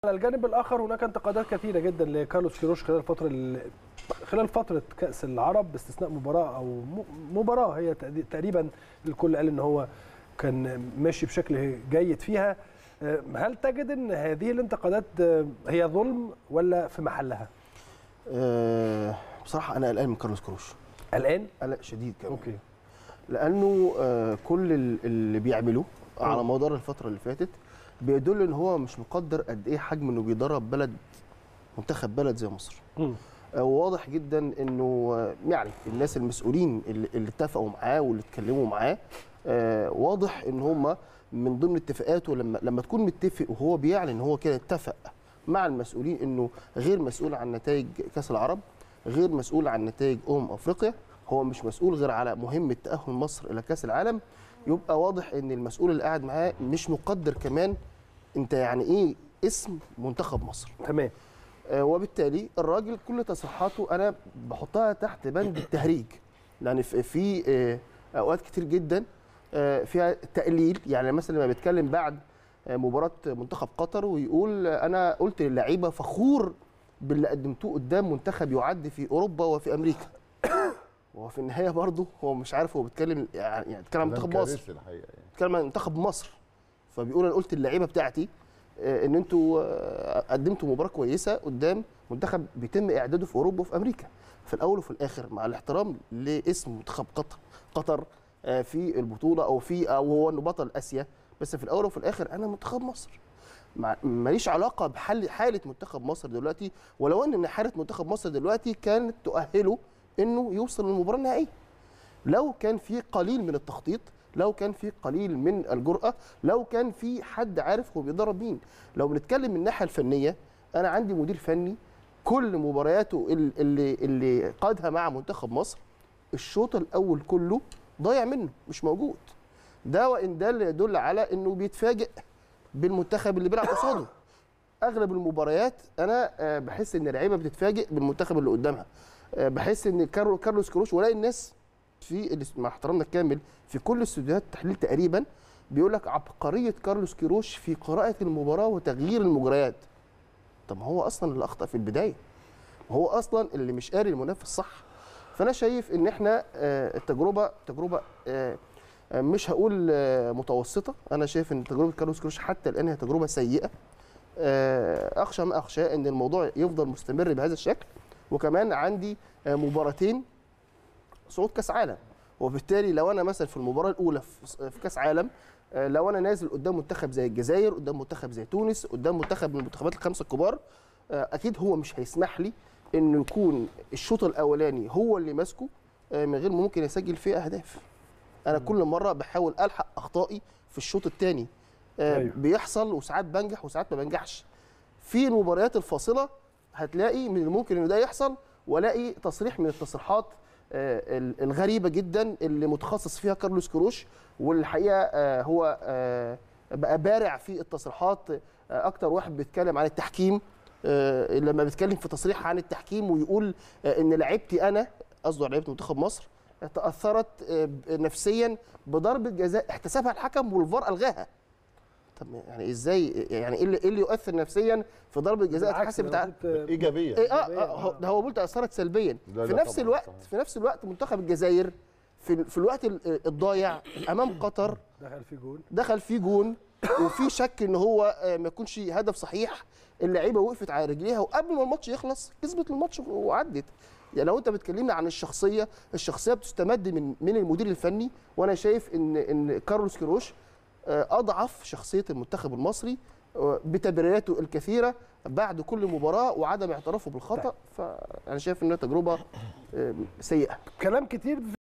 على الجانب الاخر هناك انتقادات كثيره جدا لكارلوس كيروش خلال فتره ال... خلال فتره كاس العرب باستثناء مباراه او م... مباراه هي تق- تقريبا الكل قال ان هو كان ماشي بشكل جيد فيها آه، هل تجد ان هذه الانتقادات آه، هي ظلم ولا في محلها؟ آه، بصراحه انا قلقان من كارلوس كروش الان؟ قلق شديد كمان اوكي لانه آه، كل ال- اللي بيعمله على مم. مدار الفتره اللي فاتت بيدل ان هو مش مقدر قد ايه حجم انه بيدرب بلد منتخب بلد زي مصر مم. آه، وواضح جدا انه آه، يعني الناس المسؤولين اللي, اللي اتفقوا معاه واللي اتكلموا معاه آه، واضح ان هم من ضمن اتفاقاته لما لما تكون متفق وهو بيعلن ان هو كده اتفق مع المسؤولين انه غير مسؤول عن نتائج كاس العرب غير مسؤول عن نتائج امم افريقيا هو مش مسؤول غير على مهمه تاهل مصر الى كاس العالم يبقى واضح ان المسؤول اللي قاعد معاه مش مقدر كمان انت يعني ايه اسم منتخب مصر تمام آه، وبالتالي الراجل كل تصريحاته انا بحطها تحت بند التهريج لان في- في آه، اوقات كتير جدا آه، فيها تقليل يعني مثلا لما بيتكلم بعد آه، مباراه منتخب قطر ويقول آه، انا قلت للعيبه فخور باللي قدمتوه قدام منتخب يعد في اوروبا وفي امريكا وهو في النهايه برضه هو مش عارف هو بيتكلم يعني يعني بيتكلم عن كلام منتخب مصر كارثي الحقيقه يعني بيتكلم عن منتخب مصر فبيقول انا قلت للعيبه بتاعتي آه، ان انتوا آه، قدمتوا مباراه كويسه قدام منتخب بيتم اعداده في اوروبا وفي امريكا في الاول وفي الاخر مع الاحترام لاسم منتخب قطر قطر آه، في البطوله او في او هو انه بطل اسيا بس في الاول وفي الاخر انا منتخب مصر مع- ماليش علاقه بحل حاله منتخب مصر دلوقتي ولو ان إن حاله منتخب مصر دلوقتي كانت تؤهله انه يوصل للمباراه النهائيه لو كان في قليل من التخطيط لو كان في قليل من الجرأة لو كان في حد عارف هو بيدرب مين لو بنتكلم من الناحية الفنية أنا عندي مدير فني كل مبارياته ال- اللي اللي قادها مع منتخب مصر الشوط الأول كله ضايع منه مش موجود ده وإن ده اللي يدل على إنه بيتفاجئ بالمنتخب اللي بيلعب قصاده اغلب المباريات انا آه، بحس ان اللعيبه بتتفاجئ بالمنتخب اللي قدامها آه، بحس ان كارلو- كارلوس كروش ولاقي الناس في الاس- مع احترامنا الكامل في كل استوديوهات التحليل تقريبا بيقول لك عبقريه كارلوس كيروش في قراءه المباراه وتغيير المجريات طب ما هو اصلا اللي اخطا في البدايه ما هو اصلا اللي مش قاري المنافس صح فانا شايف ان احنا آه، التجربه تجربه آه، آه، مش هقول آه، متوسطه انا شايف ان تجربه كارلوس كيروش حتى الان هي تجربه سيئه آه، اخشى ما اخشى ان الموضوع يفضل مستمر بهذا الشكل وكمان عندي آه، مباراتين صعود كاس عالم وبالتالي لو انا مثلا في المباراه الاولى في في كاس عالم آه، لو انا نازل قدام منتخب زي الجزائر قدام منتخب زي تونس قدام منتخب من المنتخبات الخمسه الكبار آه، اكيد هو مش هيسمح لي انه يكون الشوط الاولاني هو اللي ماسكه آه، من غير ما ممكن يسجل فيه اهداف انا كل مره بحاول الحق اخطائي في الشوط الثاني أيوة. بيحصل وساعات بنجح وساعات ما بنجحش في المباريات الفاصله هتلاقي من الممكن ان ده يحصل والاقي تصريح من التصريحات آه، ال- الغريبه جدا اللي متخصص فيها كارلوس كروش والحقيقه آه، هو آه، بقى بارع في التصريحات آه، اكتر واحد بيتكلم عن التحكيم آه، لما بيتكلم في تصريح عن التحكيم ويقول آه، ان لعيبتي انا قصده على لعيبه منتخب مصر تاثرت آه، ب- نفسيا بضربه جزاء احتسبها الحكم والفار الغاها طب يعني ازاي يعني ايه اللي, إيه اللي يؤثر نفسيا في ضربه جزاء بالعكس، تحسب ده بتاع المفروض، آه، ايجابيه إيه اه آه، هو- ده هو بيقول تاثرت سلبيا لا، في لا نفس طبعاً، الوقت صحيح. في نفس الوقت منتخب الجزائر في في الوقت ال- الضايع امام قطر دخل في جول دخل فيه جون وفي شك ان هو آه، ما يكونش هدف صحيح اللعيبه وقفت على رجليها وقبل ما الماتش يخلص كسبت الماتش وعدت يعني لو انت بتكلمنا عن الشخصيه الشخصيه بتستمد من من المدير الفني وانا شايف ان ان كارلوس كيروش آه، اضعف شخصيه المنتخب المصري آه، بتبريراته الكثيره بعد كل مباراه وعدم اعترافه بالخطا فانا شايف انها تجربه آه، سيئه كلام كتير